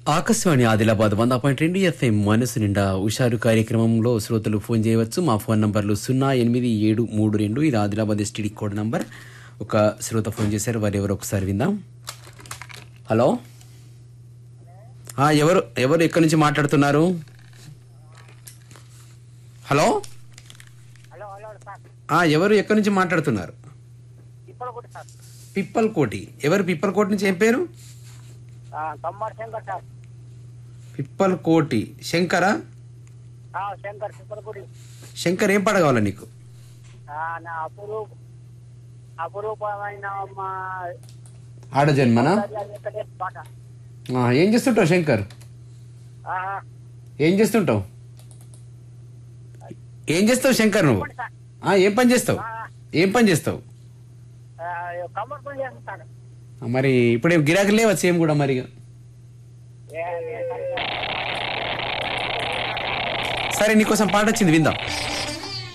ఆకాశవాణి ఆదిలాబాద్ వంద పాయింట్ రెండు ఎఫ్ఎం మనసు నిండా హుషారు కార్యక్రమంలో శ్రోతలు ఫోన్ చేయవచ్చు మా ఫోన్ నంబర్లు సున్నా ఎనిమిది ఏడు మూడు రెండు ఇది ఆదిలాబాద్ ఎస్టీడీ కోడ్ నంబర్ ఒక శ్రోత ఫోన్ చేశారు వారు ఎవరు ఒకసారి విందాం హలో ఆ, ఎవరు ఎవరు ఎక్కడి నుంచి మాట్లాడుతున్నారు హలో హలో హలో సార్ ఆ, ఎవరు ఎక్కడి నుంచి మాట్లాడుతున్నారు ఇప్పుడు కూడా సార్ పిప్పల్ కోటి ఎవరు పిప్పల్ కోటి నుంచి ఏం పేరు ఆ, తమ్మాడు శంకర్ సార్ పిప్పల్ కోటి శంకరా ఆ, శంకర్ చిప్పలగుడి శంకర్ ఏం పాట కావాలి నీకు ఆ, నా అపురూప అపురూపమైన మా ఆడజన్మనా వెంకటేష్ పాట ఆ, ఏం చేస్తుంటావు శంకర్ ఆ, ఏం చేస్తుంటావు ఏం చేస్తావు శంకర్ నువ్వు చెప్పండి సార్ ఆ, ఏం పని చేస్తావు ఆ, ఏం పని చేస్తావు ఆ, కమ్మర్ పని చేస్తాను ఆ, మరి ఇప్పుడు ఏం గిరాకీ లేవా సేమ్ కూడా మరి ఇక. ఏ- ఏ- సరే నీకోసం పాట వచ్చింది విందాం